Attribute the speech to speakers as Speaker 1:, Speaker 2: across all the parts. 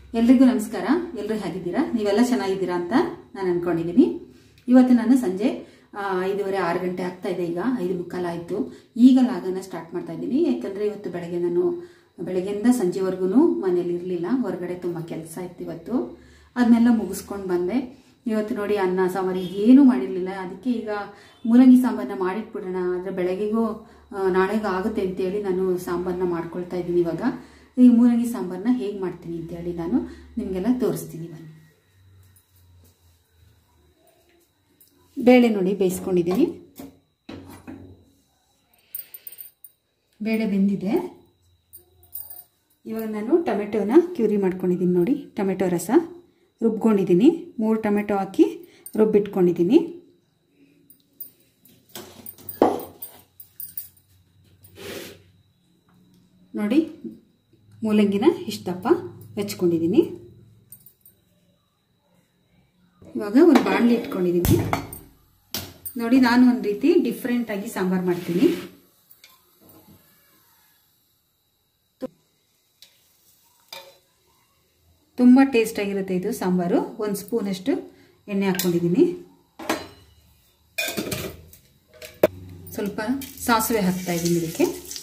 Speaker 1: ಎಲ್ರಿಗೂ ನಮಸ್ಕಾರ ಎಲ್ಲರೂ ಹೇಗಿದ್ದೀರಾ ನೀವೆಲ್ಲ ಚೆನ್ನಾಗಿದ್ದೀರಾ ಅಂತ ನಾನು ಅನ್ಕೊಂಡಿದ್ದೀನಿ ಇವತ್ತು ನಾನು ಸಂಜೆ ಆ, ಐದೂವರೆ ಆರು ಗಂಟೆ ಆಗ್ತಾ ಇದೆ ಈಗ ಐದು ಮುಕ್ಕಾಲು ಆಯಿತು ಈಗ ಲಾಗನ ಸ್ಟಾರ್ಟ್ ಮಾಡ್ತಾ ಇದ್ದೀನಿ ಯಾಕಂದರೆ ಇವತ್ತು ಬೆಳಗ್ಗೆ ನಾನು ಬೆಳಗ್ಗೆಯಿಂದ ಸಂಜೆವರೆಗೂ ಮನೇಲಿ ಇರಲಿಲ್ಲ ಹೊರಗಡೆ ತುಂಬ ಕೆಲಸ ಇತ್ತು ಇವತ್ತು ಅದನ್ನೆಲ್ಲ ಮುಗಿಸ್ಕೊಂಡು ಬಂದೆ ಇವತ್ತು ನೋಡಿ ಅನ್ನ ಸಾಂಬಾರು ಏನೂ ಮಾಡಿರಲಿಲ್ಲ ಅದಕ್ಕೆ ಈಗ ಮೂಲಂಗಿ ಸಾಂಬಾರನ್ನ ಮಾಡಿಟ್ಬಿಡೋಣ ಆದರೆ ಬೆಳಗ್ಗೆಗೂ ಆ, ನಾಳೆಗೂ ಆಗುತ್ತೆ ಅಂತೇಳಿ ನಾನು ಸಾಂಬಾರನ್ನ ಮಾಡ್ಕೊಳ್ತಾ ಇದ್ದೀನಿ ಇವಾಗ ಈ ಮೂಲಂಗಿ ಸಾಂಬಾರನ್ನ ಹೇಗೆ ಮಾಡ್ತೀನಿ ಅಂತೇಳಿ ನಾನು ನಿಮಗೆಲ್ಲ ತೋರಿಸ್ತೀನಿ ಬನ್ನಿ ಬೇಳೆ ನೋಡಿ ಬೇಯಿಸ್ಕೊಂಡಿದ್ದೀನಿ ಬೇಳೆ ಬೆಂದಿದೆ ಇವಾಗ ನಾನು ಟೊಮೆಟೊನ ಕ್ಯೂರಿ ಮಾಡ್ಕೊಂಡಿದ್ದೀನಿ ನೋಡಿ ಟೊಮೆಟೊ ರಸ ರುಬ್ಕೊಂಡಿದ್ದೀನಿ ಮೂರು ಟೊಮೆಟೊ ಹಾಕಿ ರುಬ್ಬಿಟ್ಕೊಂಡಿದ್ದೀನಿ ನೋಡಿ ಮೂಲಂಗಿನ ಇಷ್ಟು ದಪ್ಪ ಹೆಚ್ಕೊಂಡಿದ್ದೀನಿ ಇವಾಗ ಒಂದು ಬಾಣಲಿ ಇಟ್ಕೊಂಡಿದ್ದೀನಿ ನೋಡಿ ನಾನು ಒಂದು ರೀತಿ ಡಿಫ್ರೆಂಟಾಗಿ ಸಾಂಬಾರು ಮಾಡ್ತೀನಿ ತುಂಬ ಟೇಸ್ಟಾಗಿರುತ್ತೆ ಇದು ಸಾಂಬಾರು ಒಂದು ಸ್ಪೂನಷ್ಟು ಎಣ್ಣೆ ಹಾಕ್ಕೊಂಡಿದ್ದೀನಿ ಸ್ವಲ್ಪ ಸಾಸಿವೆ ಹಾಕ್ತಾ ಇದ್ದೀನಿ ಇದಕ್ಕೆ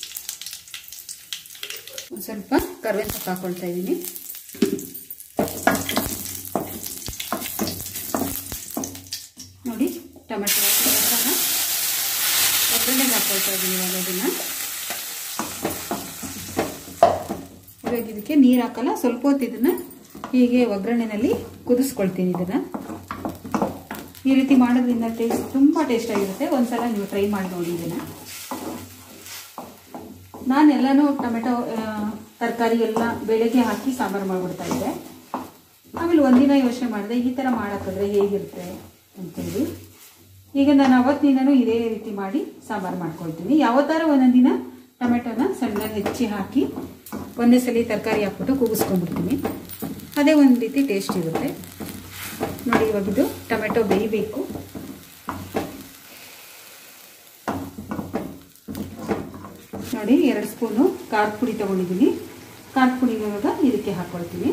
Speaker 1: ಒಂದು ಸ್ವಲ್ಪ ಕರ್ಬೇವಿನ ಸೊಪ್ಪು ಹಾಕ್ಕೊಳ್ತಾ ಇದ್ದೀನಿ ನೋಡಿ ಟೊಮೆಟೊ ರಸನ ಒಗ್ಗರಣೆಗೆ ಹಾಕ್ಕೊಳ್ತಾ ಇದ್ದೀನಿ ಇವಾಗ ಅದನ್ನು ಇವಾಗ ಇದಕ್ಕೆ ನೀರು ಹಾಕಲ್ಲ ಸ್ವಲ್ಪ ಹೊತ್ತು ಇದನ್ನು ಹೀಗೆ ಒಗ್ಗರಣೆನಲ್ಲಿ ಕುದಿಸ್ಕೊಳ್ತೀನಿ ಇದನ್ನು ಈ ರೀತಿ ಮಾಡೋದ್ರಿಂದ ಟೇಸ್ಟ್ ತುಂಬ ಟೇಸ್ಟಾಗಿರುತ್ತೆ ಒಂದ್ಸಲ ನೀವು ಟ್ರೈ ಮಾಡಿ ನೋಡಿ ಇದನ್ನು ನಾನು ಎಲ್ಲನೂ ಟೊಮೆಟೊ ತರಕಾರಿ ಎಲ್ಲ ಬೆಳಗ್ಗೆ ಹಾಕಿ ಸಾಂಬಾರು ಮಾಡಿಬಿಡ್ತಾ ಇದ್ದೆ ಆಮೇಲೆ ಒಂದಿನ ಯೋಚನೆ ಮಾಡಿದೆ ಈ ಥರ ಮಾಡೋಕ್ಕಾದ್ರೆ ಹೇಗಿರುತ್ತೆ ಅಂತೇಳಿ ಈಗ ನಾನು ಅವತ್ತಿನೂ ಇದೇ ರೀತಿ ಮಾಡಿ ಸಾಂಬಾರು ಮಾಡ್ಕೊಳ್ತೀನಿ ಯಾವತ್ತಾರ ಒಂದೊಂದು ದಿನ ಟೊಮೆಟೊನ ಸಣ್ಣದಾಗಿ ಹೆಚ್ಚಿ ಹಾಕಿ ಒಂದೇ ಸಲ ತರಕಾರಿ ಹಾಕ್ಬಿಟ್ಟು ಕೂಗಿಸ್ಕೊಂಡ್ಬಿಡ್ತೀನಿ ಅದೇ ಒಂದು ರೀತಿ ಟೇಸ್ಟ್ ಇರುತ್ತೆ ನೋಡಿ ಇವಾಗ ಇದು ಟೊಮೆಟೊ ಬೇಯಬೇಕು ನೋಡಿ ಎರಡು ಸ್ಪೂನು ಖಾರದ ಪುಡಿ ತೊಗೊಂಡಿದ್ದೀನಿ ಖಾರದ ಪುಡಿ ಇವಾಗ ಇದಕ್ಕೆ ಹಾಕ್ಕೊಳ್ತೀನಿ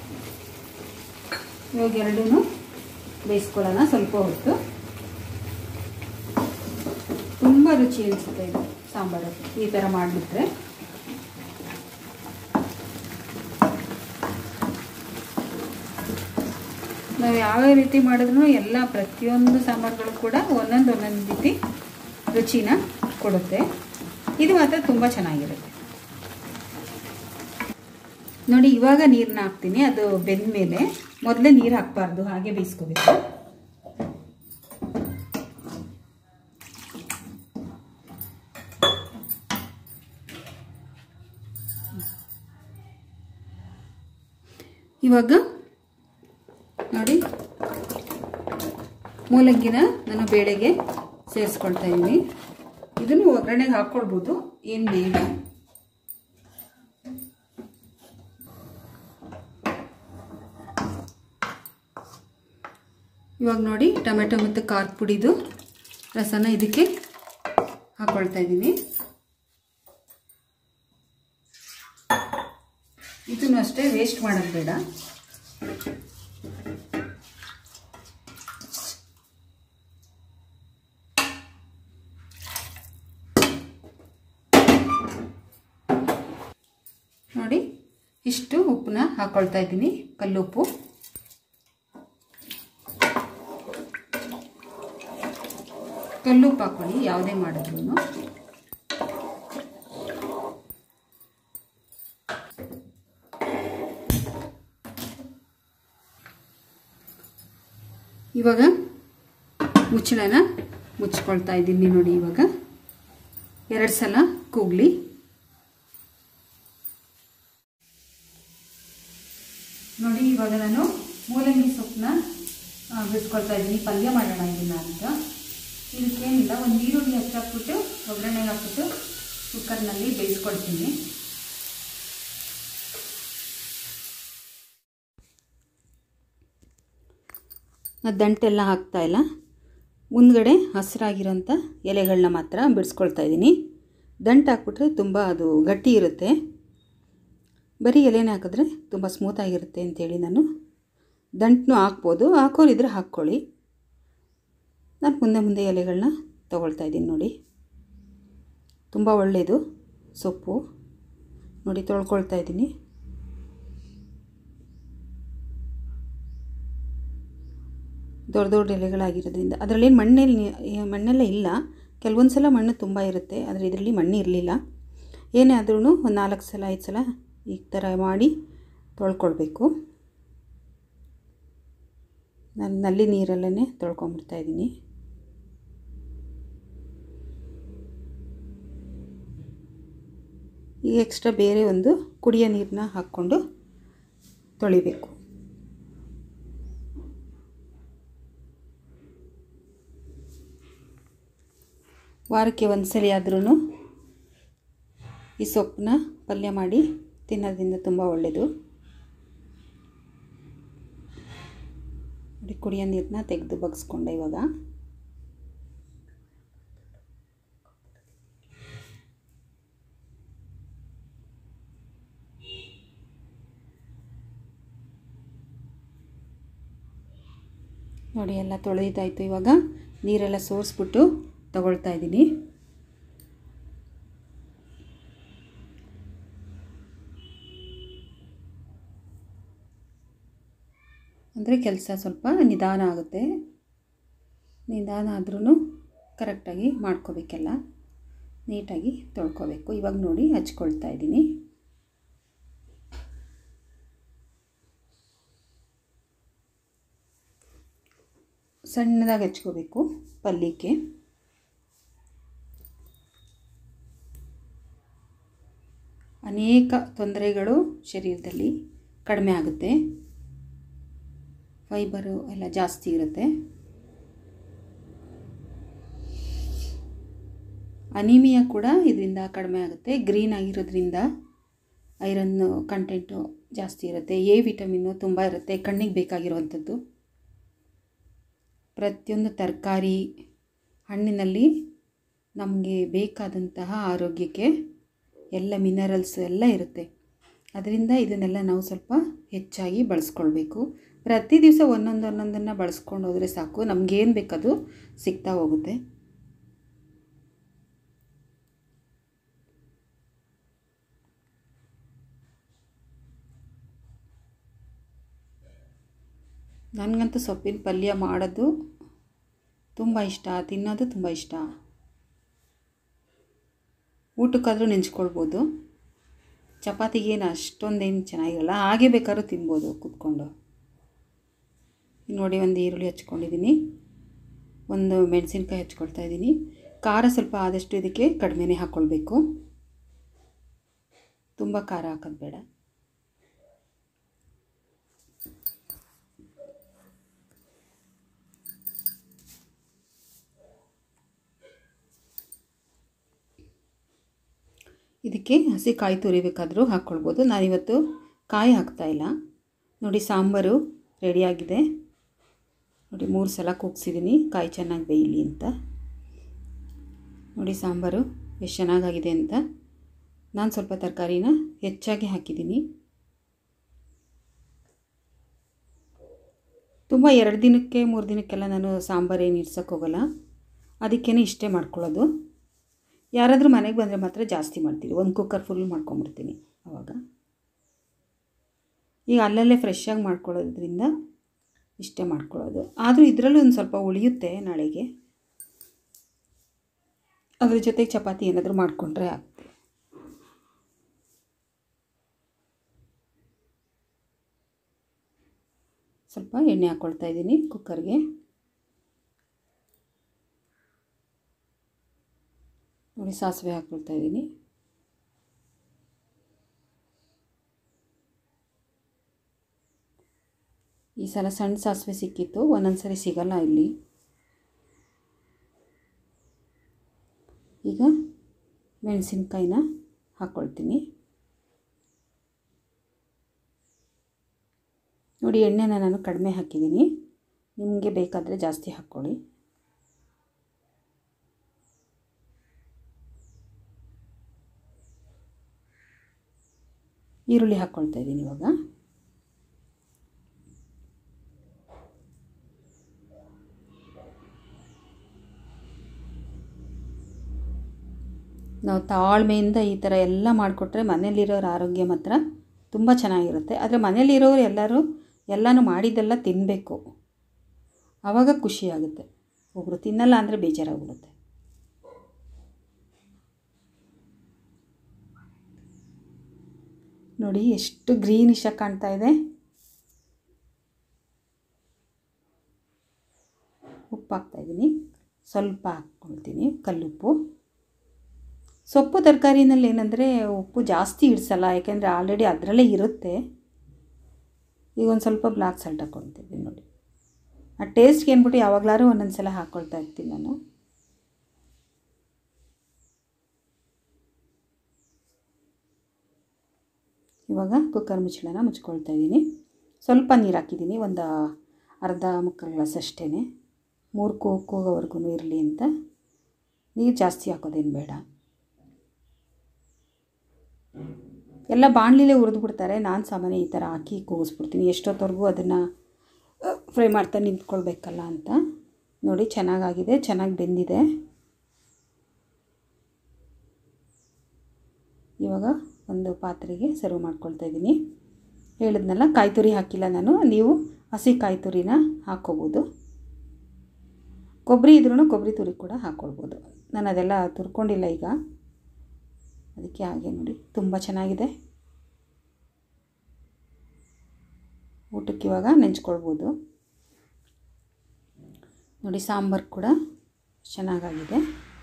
Speaker 1: ಇವಾಗ ಎರಡೂ ಬೇಯಿಸ್ಕೊಳ್ಳೋಣ ಸ್ವಲ್ಪ ಹೊತ್ತು ತುಂಬ ರುಚಿ ಅನಿಸುತ್ತೆ ಇದು ಸಾಂಬಾರು ಈ ಥರ ಮಾಡಿಬಿಟ್ರೆ ನಾವು ಯಾವ ರೀತಿ ಮಾಡಿದ್ರು ಎಲ್ಲ ಪ್ರತಿಯೊಂದು ಸಾಂಬಾರುಗಳು ಕೂಡ ಒಂದೊಂದು ಒಂದೊಂದು ರೀತಿ ರುಚಿನ ಕೊಡುತ್ತೆ ಇದು ಮಾತ್ರ ತುಂಬ ಚೆನ್ನಾಗಿರುತ್ತೆ ನೋಡಿ ಇವಾಗ ನೀರನ್ನ ಹಾಕ್ತೀನಿ ಅದು ಬೆಂದ ಮೇಲೆ ಮೊದಲೇ ನೀರು ಹಾಕಬಾರ್ದು ಹಾಗೆ ಬೇಯಿಸ್ಕೋಬೇಕು ಇವಾಗ ನೋಡಿ ಮೂಲಂಗಿನ ನಾನು ಬೇಳೆಗೆ ಸೇರಿಸ್ಕೊಳ್ತಾ ಇದ್ದೀನಿ ಇದನ್ನು ಒಗ್ಗರಣೆಗೆ ಹಾಕ್ಕೊಳ್ಬೋದು ಏನು ಬೇಡ ಇವಾಗ ನೋಡಿ ಟೊಮೆಟೊ ಮತ್ತು ಖಾರದ ಪುಡಿದು ರಸನ ಇದಕ್ಕೆ ಹಾಕ್ಕೊಳ್ತಾ ಇದ್ದೀನಿ ಇದನ್ನು ಅಷ್ಟೇ ವೇಸ್ಟ್ ಮಾಡೋದು ಬೇಡ ನೋಡಿ ಇಷ್ಟು ಉಪ್ಪನ್ನ ಹಾಕ್ಕೊಳ್ತಾ ಇದ್ದೀನಿ ಕಲ್ಲುಪ್ಪು ಕಲ್ಲುಪ್ಪು ಹಾಕ್ಕೊಳ್ಳಿ ಯಾವುದೇ ಮಾಡಿದ್ರು ಇವಾಗ ಮುಚ್ಚಳನ ಮುಚ್ಕೊಳ್ತಾ ಇದ್ದೀನಿ ನೋಡಿ ಇವಾಗ ಎರಡು ಸಲ ಕೂಗ್ಲಿ ನೋಡಿ ಇವಾಗ ನಾನು ಮೂಲಂಗಿ ಸೊಪ್ಪನ್ನ ಬಿಡಿಸ್ಕೊಳ್ತಾ ಇದ್ದೀನಿ ಪಲ್ಯ ಮಾಡೋಣ ಇದನ್ನ ಅಂತ ಇದಕ್ಕೇನಿಲ್ಲ ಒಂದು ಈರುಳ್ಳಿ ಹಚ್ಚಾಕ್ಬಿಟ್ಟು ಒಗ್ಗರಣೆಗೆ ಹಾಕ್ಬಿಟ್ಟು ಕುಕ್ಕರ್ನಲ್ಲಿ ಬೇಯಿಸ್ಕೊಳ್ತೀನಿ ದಂಟೆಲ್ಲ ಹಾಕ್ತಾ ಇಲ್ಲ ಮುಂದ್ಗಡೆ ಹಸಿರಾಗಿರೋಂಥ ಎಲೆಗಳನ್ನ ಮಾತ್ರ ಬಿಡಿಸ್ಕೊಳ್ತಾ ಇದ್ದೀನಿ ದಂಟು ಹಾಕ್ಬಿಟ್ರೆ ತುಂಬ ಅದು ಗಟ್ಟಿ ಇರುತ್ತೆ ಬರೀ ಎಲೆನೇ ಹಾಕಿದ್ರೆ ತುಂಬ ಸ್ಮೂತಾಗಿರುತ್ತೆ ಅಂತೇಳಿ ನಾನು ದಂಟನ್ನು ಹಾಕ್ಬೋದು ಹಾಕೋರಿದ್ರೆ ಹಾಕ್ಕೊಳ್ಳಿ ನಾನು ಮುಂದೆ ಮುಂದೆ ಎಲೆಗಳನ್ನ ತೊಗೊಳ್ತಾ ಇದ್ದೀನಿ ನೋಡಿ ತುಂಬ ಒಳ್ಳೆಯದು ಸೊಪ್ಪು ನೋಡಿ ತೊಳ್ಕೊಳ್ತಾ ಇದ್ದೀನಿ ದೊಡ್ಡ ದೊಡ್ಡ ಎಲೆಗಳಾಗಿರೋದ್ರಿಂದ ಅದರಲ್ಲೇನು ಮಣ್ಣಲ್ಲಿ ಮಣ್ಣೆಲ್ಲ ಇಲ್ಲ ಕೆಲವೊಂದು ಸಲ ಮಣ್ಣು ತುಂಬ ಇರುತ್ತೆ ಆದರೆ ಇದರಲ್ಲಿ ಮಣ್ಣು ಇರಲಿಲ್ಲ ಏನೇ ಆದ್ರೂ ಒಂದು ನಾಲ್ಕು ಸಲ ಐದು ಸಲ ಈ ಥರ ಮಾಡಿ ತೊಳ್ಕೊಳ್ಬೇಕು ನಾನು ನಲ್ಲಿ ನೀರಲ್ಲೇ ತೊಳ್ಕೊಂಬಿಡ್ತಾ ಇದ್ದೀನಿ ಈಗ ಎಕ್ಸ್ಟ್ರಾ ಬೇರೆ ಒಂದು ಕುಡಿಯೋ ನೀರನ್ನ ಹಾಕ್ಕೊಂಡು ತೊಳಿಬೇಕು ವಾರಕ್ಕೆ ಒಂದು ಸಲ ಆದ್ರೂ ಈ ಸೊಪ್ಪನ್ನ ಪಲ್ಯ ಮಾಡಿ ತಿನ್ನೋದ್ರಿಂದ ತುಂಬ ಒಳ್ಳೆಯದು ನೋಡಿ ಕುಡಿಯೋ ನೀರನ್ನ ತೆಗೆದು ಬಗ್ಸ್ಕೊಂಡೆ ಇವಾಗ ನೋಡಿ ಎಲ್ಲ ತೊಳೆದಾಯಿತು ಇವಾಗ ನೀರೆಲ್ಲ ಸೋರಿಸ್ಬಿಟ್ಟು ತಗೊಳ್ತಾ ಇದ್ದೀನಿ ಅಂದರೆ ಕೆಲಸ ಸ್ವಲ್ಪ ನಿಧಾನ ಆಗುತ್ತೆ ನಿಧಾನ ಆದ್ರೂ ಕರೆಕ್ಟಾಗಿ ಮಾಡ್ಕೋಬೇಕೆಲ್ಲ ನೀಟಾಗಿ ತೊಳ್ಕೊಬೇಕು ಇವಾಗ ನೋಡಿ ಹಚ್ಕೊಳ್ತಾ ಇದ್ದೀನಿ ಸಣ್ಣದಾಗಿ ಹಚ್ಕೋಬೇಕು ಪಲ್ಯಕ್ಕೆ ಅನೇಕ ತೊಂದರೆಗಳು ಶರೀರದಲ್ಲಿ ಕಡಿಮೆ ಆಗುತ್ತೆ ಫೈಬರು ಎಲ್ಲ ಜಾಸ್ತಿ ಇರುತ್ತೆ ಅನಿಮಿಯಾ ಕೂಡ ಇದರಿಂದ ಕಡಿಮೆ ಆಗುತ್ತೆ ಗ್ರೀನ್ ಆಗಿರೋದ್ರಿಂದ ಐರನ್ ಕಂಟೆಂಟು ಜಾಸ್ತಿ ಇರುತ್ತೆ ಎ ವಿಟಮಿನ್ನು ತುಂಬ ಇರುತ್ತೆ ಕಣ್ಣಿಗೆ ಬೇಕಾಗಿರುವಂಥದ್ದು ಪ್ರತಿಯೊಂದು ತರಕಾರಿ ಹಣ್ಣಿನಲ್ಲಿ ನಮಗೆ ಬೇಕಾದಂತಹ ಆರೋಗ್ಯಕ್ಕೆ ಎಲ್ಲ ಮಿನರಲ್ಸ್ ಎಲ್ಲ ಇರುತ್ತೆ ಅದರಿಂದ ಇದನ್ನೆಲ್ಲ ನಾವು ಸ್ವಲ್ಪ ಹೆಚ್ಚಾಗಿ ಬಳಸ್ಕೊಳ್ಬೇಕು ಪ್ರತಿ ದಿವಸ ಒಂದೊಂದು ಒಂದೊಂದನ್ನು ಬಳಸ್ಕೊಂಡು ಹೋದರೆ ಸಾಕು ನಮಗೇನು ಬೇಕದು ಸಿಗ್ತಾ ಹೋಗುತ್ತೆ ನನಗಂತೂ ಸೊಪ್ಪಿನ ಪಲ್ಯ ಮಾಡೋದು ತುಂಬ ಇಷ್ಟ ತಿನ್ನೋದು ತುಂಬ ಇಷ್ಟ ಊಟಕ್ಕಾದರೂ ನೆಂಚ್ಕೊಳ್ಬೋದು ಚಪಾತಿಗೇನು ಅಷ್ಟೊಂದೇನು ಚೆನ್ನಾಗಿರಲ್ಲ ಹಾಗೆ ಬೇಕಾದ್ರೂ ತಿನ್ಬೋದು ಕೂತ್ಕೊಂಡು ನೋಡಿ ಒಂದು ಈರುಳ್ಳಿ ಹಚ್ಕೊಂಡಿದ್ದೀನಿ ಒಂದು ಮೆಣಸಿನ್ಕಾಯಿ ಹಚ್ಕೊಳ್ತಾ ಇದ್ದೀನಿ ಖಾರ ಸ್ವಲ್ಪ ಆದಷ್ಟು ಇದಕ್ಕೆ ಕಡಿಮೆನೇ ಹಾಕ್ಕೊಳ್ಬೇಕು ತುಂಬ ಖಾರ ಹಾಕೋದು ಬೇಡ ಇದಕ್ಕೆ ಹಸಿ ಕಾಯಿ ತುರಿಬೇಕಾದರೂ ಹಾಕ್ಕೊಳ್ಬೋದು ನಾನಿವತ್ತು ಕಾಯಿ ಹಾಕ್ತಾಯಿಲ್ಲ ನೋಡಿ ಸಾಂಬಾರು ರೆಡಿಯಾಗಿದೆ ನೋಡಿ ಮೂರು ಸಲ ಕೂಗ್ಸಿದ್ದೀನಿ ಕಾಯಿ ಚೆನ್ನಾಗಿ ಬೇಯಲಿ ಅಂತ ನೋಡಿ ಸಾಂಬಾರು ಎಷ್ಟು ಚೆನ್ನಾಗಾಗಿದೆ ಅಂತ ನಾನು ಸ್ವಲ್ಪ ತರಕಾರಿನ ಹೆಚ್ಚಾಗಿ ಹಾಕಿದ್ದೀನಿ ತುಂಬ ಎರಡು ದಿನಕ್ಕೆ ಮೂರು ದಿನಕ್ಕೆಲ್ಲ ನಾನು ಸಾಂಬಾರು ಏನು ಇಡ್ಸೋಕ್ಕೆ ಹೋಗಲ್ಲ ಅದಕ್ಕೇ ಇಷ್ಟೇ ಮಾಡ್ಕೊಳ್ಳೋದು ಯಾರಾದರೂ ಮನೆಗೆ ಬಂದರೆ ಮಾತ್ರ ಜಾಸ್ತಿ ಮಾಡ್ತೀನಿ ಒಂದು ಕುಕ್ಕರ್ ಫುಲ್ ಮಾಡ್ಕೊಂಬಿಡ್ತೀನಿ ಆವಾಗ ಈಗ ಅಲ್ಲಲ್ಲೇ ಫ್ರೆಶ್ಶಾಗಿ ಮಾಡ್ಕೊಳ್ಳೋದ್ರಿಂದ ಇಷ್ಟೇ ಮಾಡ್ಕೊಳ್ಳೋದು ಆದರೂ ಇದರಲ್ಲೂ ಒಂದು ಸ್ವಲ್ಪ ಉಳಿಯುತ್ತೆ ನಾಳೆಗೆ ಅದ್ರ ಜೊತೆಗೆ ಚಪಾತಿ ಏನಾದರೂ ಮಾಡಿಕೊಂಡ್ರೆ ಆಗುತ್ತೆ ಸ್ವಲ್ಪ ಎಣ್ಣೆ ಹಾಕ್ಕೊಳ್ತಾ ಇದ್ದೀನಿ ಕುಕ್ಕರ್ಗೆ ನೋಡಿ ಸಾಸಿವೆ ಹಾಕ್ಕೊಳ್ತಾ ಇದ್ದೀನಿ ಈ ಸಲ ಸಣ್ಣ ಸಾಸಿವೆ ಸಿಕ್ಕಿತ್ತು ಒಂದೊಂದು ಸರಿ ಸಿಗಲ್ಲ ಇಲ್ಲಿ ಈಗ ಮೆಣಸಿನ್ಕಾಯಿನ ಹಾಕ್ಕೊಳ್ತೀನಿ ನೋಡಿ ಎಣ್ಣೆನ ನಾನು ಕಡಿಮೆ ಹಾಕಿದ್ದೀನಿ ನಿಮಗೆ ಬೇಕಾದರೆ ಜಾಸ್ತಿ ಹಾಕ್ಕೊಳ್ಳಿ ಈರುಳ್ಳಿ ಹಾಕ್ಕೊಳ್ತಾ ಇದ್ದೀನಿ ಇವಾಗ ನಾವು ತಾಳ್ಮೆಯಿಂದ ಈ ಥರ ಎಲ್ಲ ಮಾಡಿಕೊಟ್ರೆ ಮನೇಲಿರೋರ ಆರೋಗ್ಯ ಮಾತ್ರ ತುಂಬ ಚೆನ್ನಾಗಿರುತ್ತೆ ಆದರೆ ಮನೇಲಿರೋರು ಎಲ್ಲರೂ ಎಲ್ಲನೂ ಮಾಡಿದ್ದೆಲ್ಲ ತಿನ್ನಬೇಕು ಆವಾಗ ಖುಷಿಯಾಗುತ್ತೆ ಒಬ್ಬರು ತಿನ್ನಲ್ಲ ಅಂದರೆ ಬೇಜಾರಾಗ್ಬಿಡುತ್ತೆ ನೋಡಿ ಎಷ್ಟು ಗ್ರೀನಿಶಾಗಿ ಕಾಣ್ತಾ ಇದೆ ಉಪ್ಪು ಹಾಕ್ತಾಯಿದ್ದೀನಿ ಸ್ವಲ್ಪ ಹಾಕ್ಕೊಳ್ತೀನಿ ಕಲ್ಲುಪ್ಪು ಸೊಪ್ಪು ತರಕಾರಿನಲ್ಲಿ ಏನಂದರೆ ಉಪ್ಪು ಜಾಸ್ತಿ ಇಡಿಸಲ್ಲ ಯಾಕೆಂದರೆ ಆಲ್ರೆಡಿ ಅದರಲ್ಲೇ ಇರುತ್ತೆ ಈಗ ಒಂದು ಸ್ವಲ್ಪ ಬ್ಲ್ಯಾಕ್ ಸಾಲ್ಟ್ ಹಾಕ್ಕೊಳ್ತಿದ್ದೀನಿ ನೋಡಿ ಆ ಟೇಸ್ಟ್ಗೆ ಅಂದ್ಬಿಟ್ಟು ಯಾವಾಗಲಾದ್ರೂ ಒಂದೊಂದು ಸಲ ಹಾಕ್ಕೊಳ್ತಾ ಇರ್ತೀನಿ ನಾನು ಇವಾಗ ಕುಕ್ಕರ್ ಮುಚ್ಚಳನ ಮುಚ್ಕೊಳ್ತಾ ಇದ್ದೀನಿ ಸ್ವಲ್ಪ ನೀರು ಹಾಕಿದ್ದೀನಿ ಒಂದು ಅರ್ಧ ಮುಕ್ಕಾಲು ಗ್ಲಾಸ್ ಅಷ್ಟೇ ಮೂರು ಕೂ ಕೂಗೋವರೆಗೂ ಇರಲಿ ಅಂತ ನೀರು ಜಾಸ್ತಿ ಹಾಕೋದೇನು ಬೇಡ ಎಲ್ಲ ಬಾಣಲಿಲೇ ಹುರಿದು ಬಿಡ್ತಾರೆ ನಾನು ಸಾಮಾನ್ಯ ಈ ಥರ ಹಾಕಿ ಕೂಗಿಸ್ಬಿಡ್ತೀನಿ ಎಷ್ಟೊತ್ತವರೆಗೂ ಅದನ್ನು ಫ್ರೈ ಮಾಡ್ತಾ ನಿಂತ್ಕೊಳ್ಬೇಕಲ್ಲ ಅಂತ ನೋಡಿ ಚೆನ್ನಾಗಾಗಿದೆ ಚೆನ್ನಾಗಿ ಬೆಂದಿದೆ ಇವಾಗ ಒಂದು ಪಾತ್ರೆಗೆ ಸರ್ವ್ ಮಾಡ್ಕೊಳ್ತಾ ಇದ್ದೀನಿ ಹೇಳಿದ್ನಲ್ಲ ಕಾಯಿ ತುರಿ ಹಾಕಿಲ್ಲ ನಾನು ನೀವು ಹಸಿ ಕಾಯಿ ತುರಿನ ಹಾಕ್ಕೋಬೋದು ಕೊಬ್ಬರಿ ಇದ್ರೂ ಕೊಬ್ಬರಿ ತುರಿ ಕೂಡ ಹಾಕ್ಕೊಳ್ಬೋದು ನಾನು ಅದೆಲ್ಲ ತುರ್ಕೊಂಡಿಲ್ಲ ಈಗ ಅದಕ್ಕೆ ಹಾಗೆ ನೋಡಿ ತುಂಬ ಚೆನ್ನಾಗಿದೆ ಊಟಕ್ಕೆ ಇವಾಗ ನೆಂಚ್ಕೊಳ್ಬೋದು ನೋಡಿ ಸಾಂಬಾರು ಕೂಡ ಚೆನ್ನಾಗಾಗಿದೆ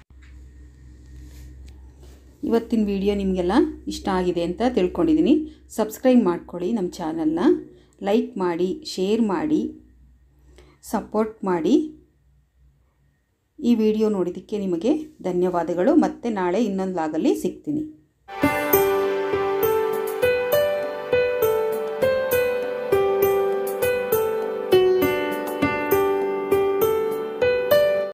Speaker 1: ಇವತ್ತಿನ ವಿಡಿಯೋ ನಿಮಗೆಲ್ಲ ಇಷ್ಟ ಆಗಿದೆ ಅಂತ ತಿಳ್ಕೊಂಡಿದ್ದೀನಿ ಸಬ್ಸ್ಕ್ರೈಬ್ ಮಾಡ್ಕೊಳ್ಳಿ ನಮ್ಮ ಚಾನಲ್ನ ಲೈಕ್ ಮಾಡಿ ಶೇರ್ ಮಾಡಿ ಸಪೋರ್ಟ್ ಮಾಡಿ ಈ ವಿಡಿಯೋ ನೋಡಿದ್ದಕ್ಕೆ ನಿಮಗೆ ಧನ್ಯವಾದಗಳು ಮತ್ತೆ ನಾಳೆ ಇನ್ನೊಂದು ಲಾಗಲ್ಲಿ ಸಿಗ್ತೀನಿ